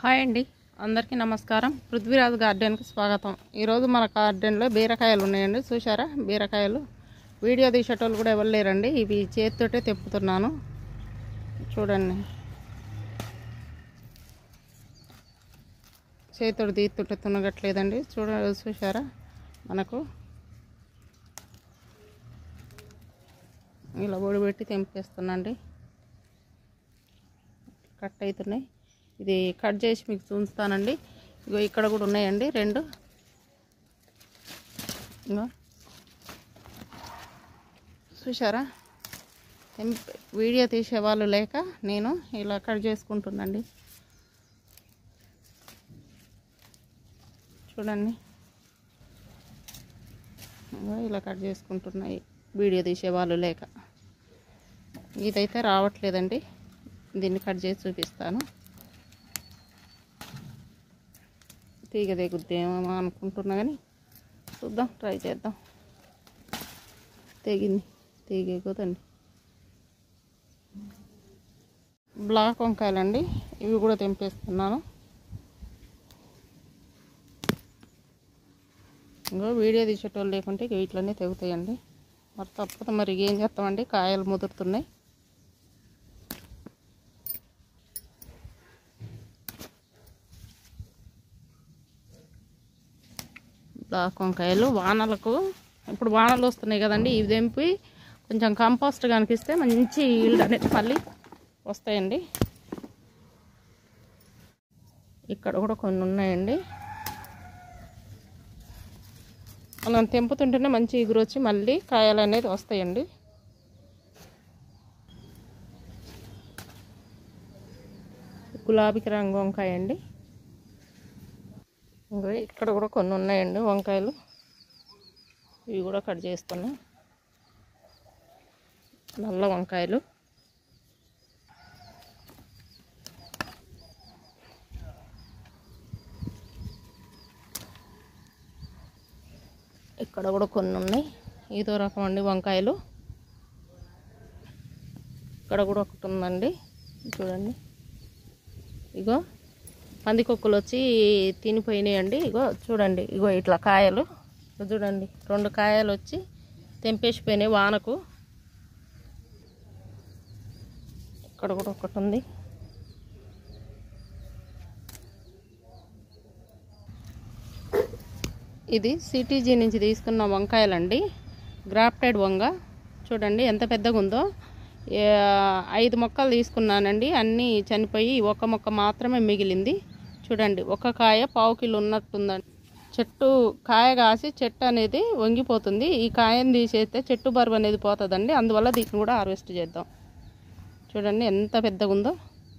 hi అండి అందరికీ నమస్కారం పృథ్వీరాజ్ గార్డెన్కి స్వాగతం ఈరోజు మన గార్డెన్లో బీరకాయలు ఉన్నాయండి చూసారా బీరకాయలు వీడియో తీసేటోళ్ళు కూడా ఎవరు లేరండి ఇవి చేతితోటే తెప్పుతున్నాను చూడండి చేతితో తీస్తుంటే తునగట్లేదండి చూడ చూసారా మనకు ఇలా ఒడిపెట్టి తెంపేస్తున్నాండి కట్ అవుతున్నాయి ఇది కట్ చేసి మీకు చూస్తానండి ఇగో ఇక్కడ కూడా ఉన్నాయండి రెండు ఇగో చూసారా తెంప- వీడియో తీసే వాళ్ళు లేక నేను ఇలా కట్ చేసుకుంటున్నాండి చూడండి ఇగో ఇలా కట్ చేసుకుంటున్నాయి వీడియో తీసే వాళ్ళు లేక ఇదైతే రావట్లేదండి దీన్ని కట్ చేసి చూపిస్తాను తీగ తెగుద్దేమో అనుకుంటున్నా కానీ చూద్దాం ట్రై చేద్దాం తెగింది తీగ ఎగుదండి బ్లాక్ వంకాయలండి ఇవి కూడా తెంపేస్తున్నాను ఇంకో వీడియో తీసేటోళ్ళు లేకుంటే ఇక ఇట్లనే తెగుతాయండి మరి తప్పదు మరి ఏం చేస్తామండి కాయలు ముదురుతున్నాయి బ్లాక్ వంకాయలు వానలకు ఇప్పుడు వానలు వస్తున్నాయి కదండి ఇవి తెంపి కొంచెం కంపోస్ట్ కనిపిస్తే మంచి ఈల్డ్ అనేది మళ్ళీ వస్తాయండి ఇక్కడ కూడా కొన్ని ఉన్నాయండి మనం తెంపుతుంటేనే మంచి ఎగురు వచ్చి మళ్ళీ కాయలు అనేది వస్తాయండి గులాబీకి రంగు వంకాయ అండి ఇంకా ఇక్కడ కూడా కొన్ని ఉన్నాయండి వంకాయలు ఇవి కూడా కట్ చేస్తున్నా నల్ల వంకాయలు ఇక్కడ కూడా కొన్ని ఉన్నాయి ఇదో రకం అండి వంకాయలు ఇక్కడ కూడా ఒకటి ఉందండి చూడండి ఇగో పందికొక్కులు వచ్చి తినిపోయినాయండి ఇగో చూడండి ఇగో ఇట్లా కాయలు ఇగో చూడండి రెండు కాయలు వచ్చి తెంపేసిపోయినాయి వానకు ఇక్కడ కూడా ఒకటి ఉంది ఇది సిటీజీ నుంచి తీసుకున్న వంకాయలండి గ్రాఫ్టెడ్ వంగ చూడండి ఎంత పెద్దగా ఉందో ఏ, ఐదు మొక్కలు తీసుకున్నానండి అన్నీ చనిపోయి ఒక మొక్క మాత్రమే మిగిలింది చూడండి ఒక కాయ పావు కిలో ఉన్నట్టుందండి చెట్టు కాయ కాసి చెట్టు అనేది వంగిపోతుంది ఈ కాయను తీసేస్తే చెట్టు బరువు అనేది పోతుందండి అందువల్ల దీన్ని కూడా హార్వెస్ట్ చేద్దాం చూడండి ఎంత పెద్దగా ఉందో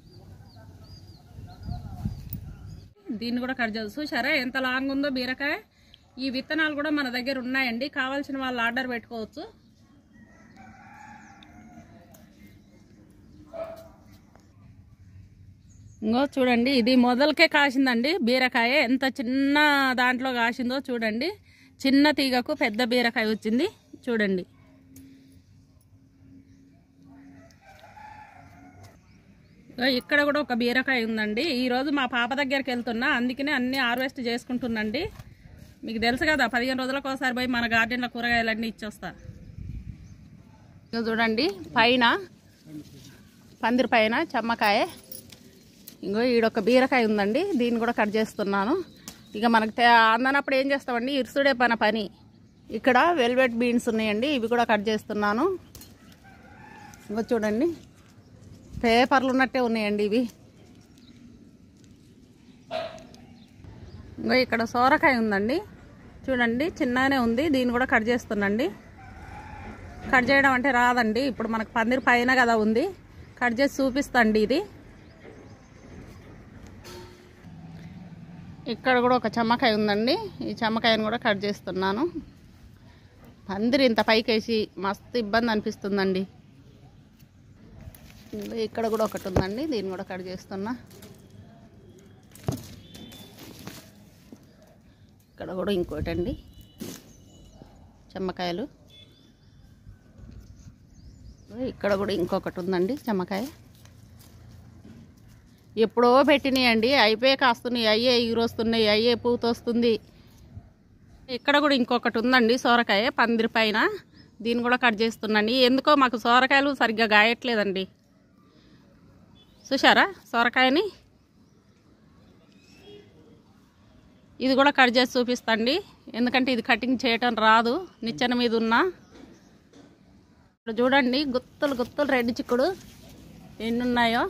దీన్ని కూడా కట్ చేద్దాం చూసారా ఎంత లాంగ్ ఉందో బీరకాయ ఈ విత్తనాలు కూడా మన దగ్గర ఉన్నాయండి కావాల్సిన వాళ్ళు ఆర్డర్ పెట్టుకోవచ్చు ఇంకో చూడండి ఇది మొదలకే కాసిందండి బీరకాయ ఎంత చిన్న దాంట్లో కాసిందో చూడండి చిన్న తీగకు పెద్ద బీరకాయ వచ్చింది చూడండి ఇగో ఇక్కడ కూడా ఒక బీరకాయ ఉందండి ఈరోజు మా పాప దగ్గరికి వెళ్తున్నా అందుకనే అన్ని హార్వెస్ట్ చేసుకుంటున్నాండి మీకు తెలుసు కదా పదిహేను రోజులకు ఒకసారి పోయి మన గార్డెన్లో కూరగాయలన్నీ ఇచ్చొస్తా ఇగో చూడండి పైన పందిరి పైన చెమ్మకాయ ఇంకో ఈడొక బీరకాయ ఉందండి దీన్ని కూడా కట్ చేస్తున్నాను ఇక మనకు తే- అందనప్పుడు ఏం చేస్తామండి ఇరుసుడే పన పని ఇక్కడ వెల్వెట్ బీన్స్ ఉన్నాయండి ఇవి కూడా కట్ చేస్తున్నాను ఇంకో చూడండి పేపర్లు ఉన్నట్టే ఉన్నాయండి ఇవి ఇంకో ఇక్కడ సోరకాయ ఉందండి చూడండి చిన్నగానే ఉంది దీన్ని కూడా కట్ చేస్తున్నాండి కట్ చేయడం అంటే రాదండి ఇప్పుడు మనకు పందిరి పైన కదా ఉంది కట్ చేసి చూపిస్తండి ఇది ఇక్కడ కూడా ఒక చెమ్మకాయ ఉందండి ఈ చెమ్మకాయను కూడా కట్ చేస్తున్నాను పందిరి ఇంత పైకేసి మస్తు ఇబ్బంది అనిపిస్తుందండి ఇంగో ఇక్కడ కూడా ఒకటి ఉందండి దీన్ని కూడా కట్ చేస్తున్నా ఇక్కడ కూడా ఇంకోటి అండి చెమ్మకాయలు ఇక్కడ కూడా ఇంకొకటి ఉందండి చెమ్మకాయ ఎప్పుడో పెట్టినాయండి అయిపోయే కాస్తున్నాయి అయ్యే ఎగురొస్తున్నాయి అయ్యే పూత వస్తుంది ఇక్కడ కూడా ఇంకొకటి ఉందండి సోరకాయ పందిరి పైన దీన్ని కూడా కట్ చేస్తున్నాండి ఎందుకో మాకు సోరకాయలు సరిగ్గా గాయట్లేదండి చూసారా సొరకాయని ఇది కూడా కట్ చేసి చూపిస్తండి ఎందుకంటే ఇది కటింగ్ చేయటం రాదు నిచ్చెన మీద ఉన్న ఇప్పుడు చూడండి గుత్తులు గుత్తులు రెడ్ చిక్కుడు ఎన్ని ఉన్నాయో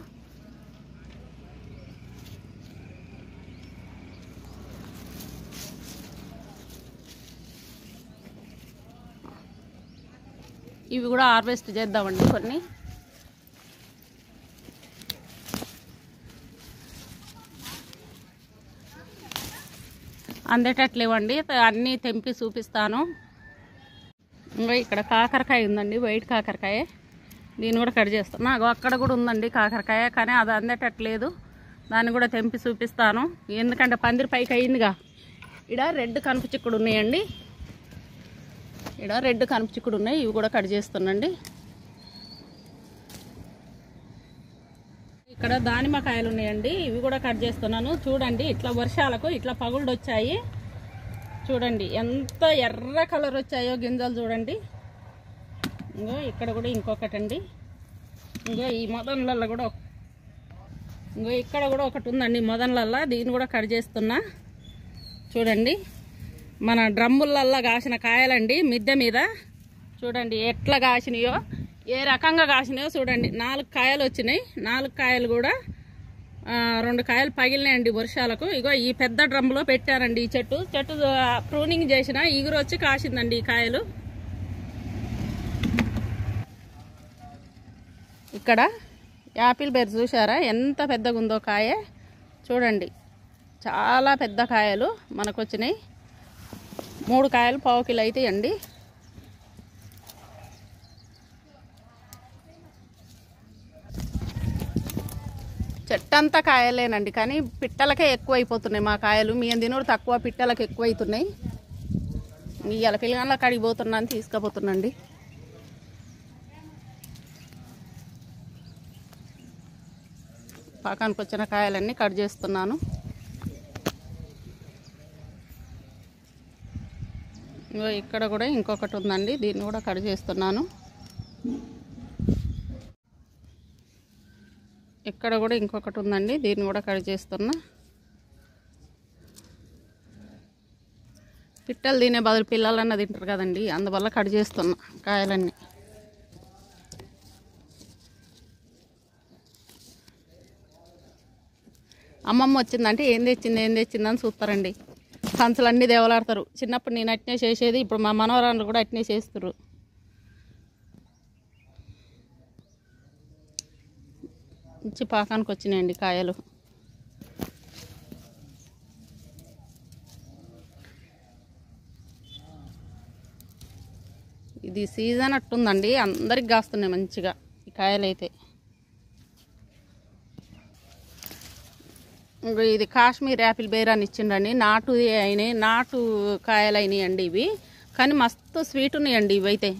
ఇవి కూడా హార్వెస్ట్ చేద్దామండి కొన్ని అందేటట్లేవండి అన్నీ తెంపి చూపిస్తాను ఇంకా ఇక్కడ కాకరకాయ ఉందండి వైట్ కాకరకాయ దీన్ని కూడా కట్ చేస్తాను నాకు అక్కడ కూడా ఉందండి కాకరకాయ కానీ అది అందేటట్లేదు దాన్ని కూడా తెంపి చూపిస్తాను ఎందుకంటే పందిరి పైకి అయిందిగా ఇక్కడ రెడ్ కనుపు చిక్కుడు ఉన్నాయండి ఇక్కడ రెడ్ కనుపు చిక్కుడు ఉన్నాయి ఇవి కూడా కట్ చేస్తానండి ఇక్కడ దానిమ్మకాయలు ఉన్నాయండి ఇవి కూడా కట్ చేస్తున్నాను చూడండి ఇట్లా వర్షాలకు ఇట్లా పగుళ్ళు వచ్చాయి చూడండి ఎంత ఎర్ర కలర్ వచ్చాయో గింజలు చూడండి ఇంకో ఇక్కడ కూడా ఇంకొకటి అండి ఇంకో ఈ మొదన్లల్లో కూడా ఒక- ఇంకో ఇక్కడ కూడా ఒకటి ఉందండి మొదన్లల్లో దీన్ని కూడా కట్ చేస్తున్నా చూడండి మన డ్రమ్ములల్లో కాసిన కాయలండి మిద్దె మీద చూడండి ఎట్లా కాసినాయో ఏ రకంగా కాసినాయో చూడండి నాలుగు కాయలు వచ్చినాయి నాలుగు కాయలు కూడా ఆ, రెండు కాయలు పగిలినాయండి వర్షాలకు ఇగో ఈ పెద్ద డ్రమ్లో పెట్టారండి ఈ చెట్టు చెట్టు ప్రూనింగ్ చేసిన ఈగురు వచ్చి కాసిందండి ఈ కాయలు ఇక్కడ యాపిల్ బెర్ చూసారా ఎంత పెద్దగా ఉందో కాయ చూడండి చాలా పెద్ద కాయలు మనకు వచ్చినాయి మూడు కాయలు పావు కిలో అవుతాయండి చెట్టంతా కాయలేనండి కానీ పిట్టలకే ఎక్కువ అయిపోతున్నాయి మా కాయలు మీ తినూరు తక్కువ పిట్టలకు ఎక్కువ అవుతున్నాయి ఇవాళ పిల్లగాళ్ళ కాడికి పోతున్నాను తీసుకుపోతున్నాండి పాకానికి వచ్చిన కాయలన్నీ కట్ చేస్తున్నాను ఇగో ఇక్కడ కూడా ఇంకొకటి ఉందండి దీన్ని కూడా కట్ చేస్తున్నాను ఇక్కడ కూడా ఇంకొకటి ఉందండి దీన్ని కూడా కట్ చేస్తున్నా పిట్టలు తినే బదులు పిల్లలన్న తింటారు కదండి అందువల్ల కట్ చేస్తున్నా కాయలన్నీ అమ్మమ్మ వచ్చిందంటే ఏం తెచ్చింది ఏం తెచ్చిందని చూస్తారండి సంచులు అన్నీ దేవలాడతారు చిన్నప్పుడు నేను అట్నే చేసేది ఇప్పుడు మా మనవరాలు కూడా అట్నే చేస్తారు ఇచ్చి పాకానికి వచ్చినాయండి కాయలు ఇది సీజన్ అట్టుందండి అందరికి కాస్తున్నాయి మంచిగా ఈ కాయలు అయితే ఇంకో ఇది కాశ్మీర్ యాపిల్ బేరాన్ని ఇచ్చిండండి నాటు అయినాయి నాటు కాయలు అయినాయి అండి ఇవి కానీ మస్తు స్వీట్ ఉన్నాయండి ఇవైతే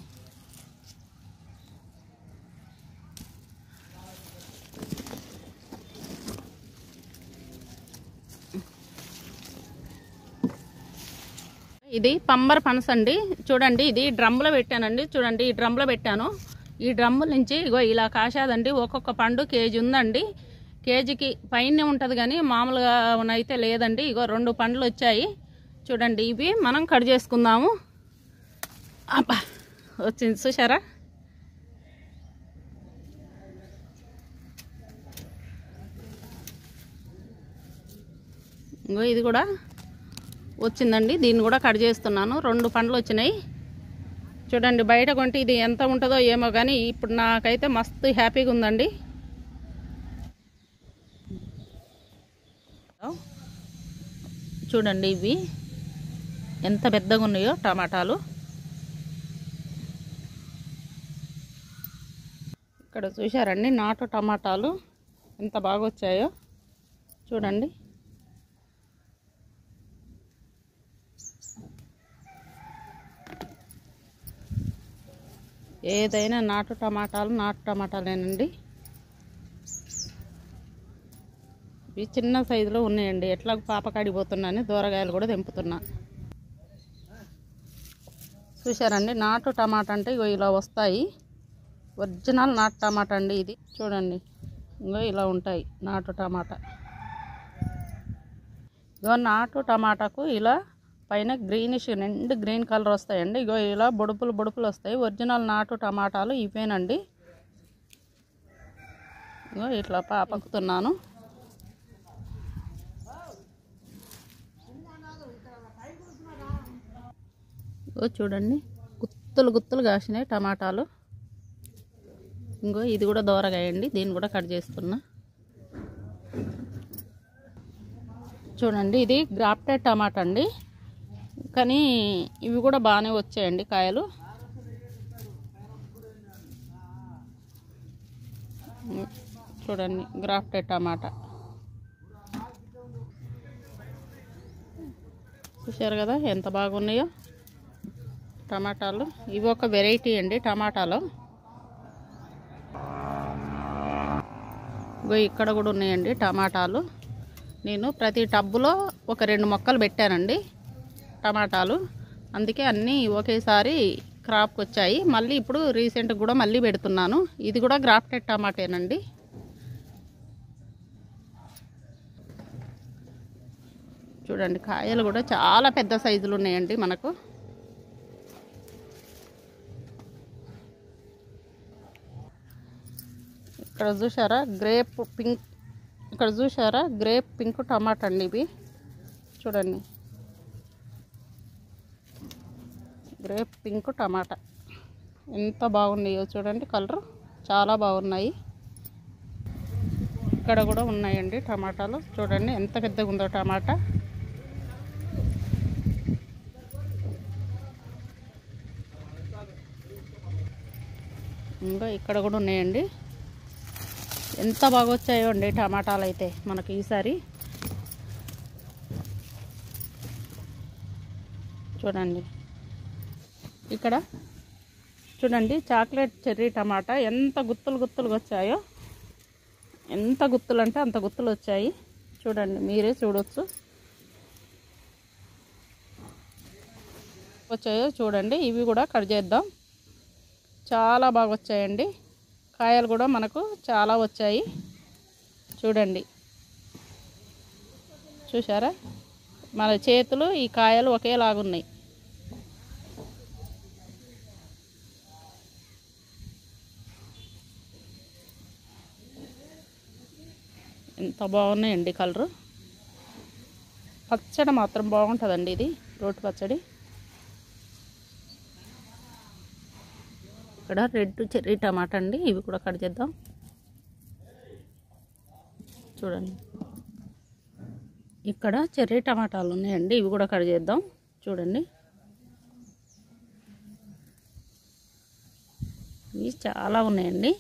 ఇది పంబర పనస అండి చూడండి ఇది డ్రమ్లో పెట్టానండి చూడండి ఈ డ్రమ్లో పెట్టాను ఈ డ్రమ్ముల నుంచి ఇగో ఇలా కాశాదండి ఒక్కొక్క పండు కేజీ ఉందండి కేజీకి పైన ఉంటుంది కానీ మామూలుగా అయితే లేదండి ఇగో రెండు పండ్లు వచ్చాయి చూడండి ఇవి మనం కట్ చేసుకుందాము అబ్బా వచ్చింది చూసారా ఇంకో ఇది కూడా వచ్చిందండి దీన్ని కూడా కట్ చేస్తున్నాను రెండు పండ్లు వచ్చినాయి చూడండి బయట కొంటే ఇది ఎంత ఉంటుందో ఏమో కానీ ఇప్పుడు నాకైతే మస్తు హ్యాపీగా ఉందండి చూడండి ఇవి ఎంత పెద్దగా ఉన్నాయో టమాటాలు ఇక్కడ చూశారండి నాటు టమాటాలు ఎంత బాగా వచ్చాయో చూడండి ఏదైనా నాటు టమాటాలు నాటు టమాటాలేనండి ఇవి చిన్న సైజులో ఉన్నాయండి ఎట్లా పాపకాడికి పోతున్నాను దూరగాయలు కూడా తెంపుతున్నా చూశారండి నాటు టమాటా అంటే ఇగో ఇలా వస్తాయి ఒరిజినల్ నాటు టమాటా అండి ఇది చూడండి ఇంకో ఇలా ఉంటాయి నాటు టమాటా ఇగో నాటు టమాటాకు ఇలా పైన గ్రీనిష్ నిండు గ్రీన్ కలర్ వస్తాయండి ఇగో ఇలా బొడుపులు బొడుపులు వస్తాయి ఒరిజినల్ నాటు టమాటాలు ఇవేనండి ఇగో ఇట్లా పాపకుతున్నాను ఇగో చూడండి గుత్తులు గుత్తులు కాసినాయి టమాటాలు ఇంకో ఇది కూడా దోరగాయండి దీన్ని కూడా కట్ చేస్తున్నా చూడండి ఇది గ్రాఫ్టెడ్ టమాటా అండి కానీ ఇవి కూడా బాగానే వచ్చాయండి కాయలు చూడండి గ్రాఫ్టెడ్ టమాటా చూశారు కదా ఎంత బాగున్నాయో టమాటాలు ఇవి ఒక వెరైటీ అండి టమాటాలు ఇగో ఇక్కడ కూడా ఉన్నాయండి టమాటాలు నేను ప్రతి టబ్బులో ఒక రెండు మొక్కలు పెట్టానండి టమాటాలు అందుకే అన్నీ ఒకేసారి క్రాప్కి వచ్చాయి మళ్ళీ ఇప్పుడు రీసెంట్గా కూడా మళ్ళీ పెడుతున్నాను ఇది కూడా గ్రాఫ్టెడ్ టమాటేనండి చూడండి కాయలు కూడా చాలా పెద్ద సైజులు ఉన్నాయండి మనకు ఇక్కడ చూసారా గ్రేప్ పింక్ ఇక్కడ చూసారా గ్రేప్ పింక్ టమాటా అండి ఇవి చూడండి గ్రేప్ పింక్ టమాటా ఎంత బాగున్నాయో చూడండి కలర్ చాలా బాగున్నాయి ఇక్కడ కూడా ఉన్నాయండి టమాటాలు చూడండి ఎంత పెద్దగా ఉందో టమాటా ఇంకా ఇక్కడ కూడా ఉన్నాయండి ఎంత బాగా వచ్చాయో అండి టమాటాలు అయితే మనకి ఈసారి చూడండి ఇక్కడ చూడండి చాక్లెట్ చెర్రీ టమాటా ఎంత గుత్తులు గుత్తులుగా వచ్చాయో ఎంత గుత్తులు అంటే అంత గుత్తులు వచ్చాయి చూడండి మీరే చూడొచ్చు వచ్చాయో చూడండి ఇవి కూడా కట్ చేద్దాం చాలా బాగా వచ్చాయండి కాయలు కూడా మనకు చాలా వచ్చాయి చూడండి చూసారా మన చేతులు ఈ కాయలు ఒకేలాగున్నాయి ఎంత బాగున్నాయండి కలరు పచ్చడి మాత్రం బాగుంటుందండి ఇది రోటి పచ్చడి ఇక్కడ రెడ్ చెర్రీ టమాటా అండి ఇవి కూడా కట్ చేద్దాం చూడండి ఇక్కడ చెర్రీ టమాటాలు ఉన్నాయండి ఇవి కూడా కట్ చేద్దాం చూడండి ఇవి చాలా ఉన్నాయండి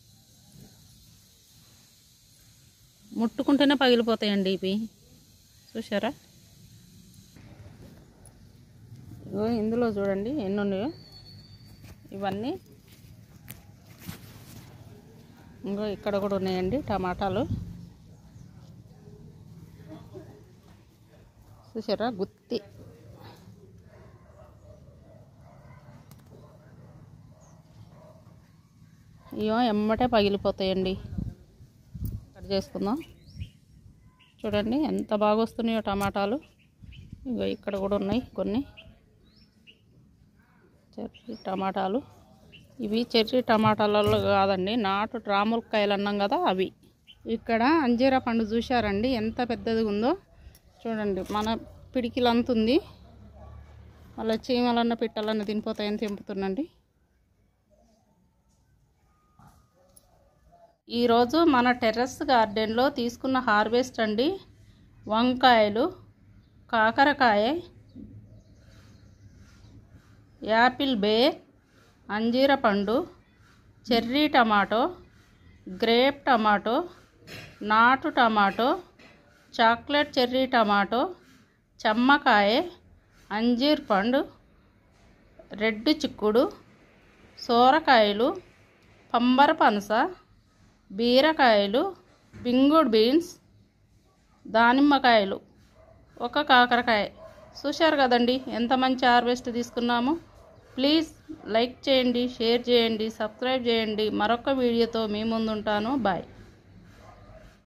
ముట్టుకుంటేనే పగిలిపోతాయండి ఇవి చూసారా ఇగో ఇందులో చూడండి ఎన్ని ఉన్నాయో ఇవన్నీ ఇంకో ఇక్కడ కూడా ఉన్నాయండి టమాటాలు చూసారా గుత్తి ఇవో ఎమ్మటే పగిలిపోతాయండి కట్ చేసుకుందాం చూడండి ఎంత బాగా వస్తున్నాయో టమాటాలు ఇగో ఇక్కడ కూడా ఉన్నాయి కొన్ని చెర్రీ టమాటాలు ఇవి చెర్రీ టమాటాలలో కాదండి నాటు రాములకాయలు అన్నాం కదా అవి ఇక్కడ అంజీరా పండు చూశారండి ఎంత పెద్దది ఉందో చూడండి మన పిడికిలు అంత ఉంది మళ్ళీ చీమలన్న పిట్టలన్న తినిపోతాయని తెంపుతుందండి ఈరోజు మన టెర్రస్ గార్డెన్లో తీసుకున్న హార్వెస్ట్ అండి వంకాయలు కాకరకాయ యాపిల్ బేర్ అంజీర పండు చెర్రీ టమాటో గ్రేప్ టమాటో నాటు టమాటో చాక్లెట్ చెర్రీ టమాటో చెమ్మకాయ అంజీర్ పండు రెడ్ చిక్కుడు సోరకాయలు పంబర పనస బీరకాయలు బింగుడ్ బీన్స్ దానిమ్మకాయలు ఒక కాకరకాయ చూశారు కదండి ఎంత మంచి హార్వెస్ట్ తీసుకున్నామో ప్లీజ్ లైక్ చేయండి షేర్ చేయండి సబ్స్క్రైబ్ చేయండి మరొక వీడియోతో మీ ముందుంటాను బాయ్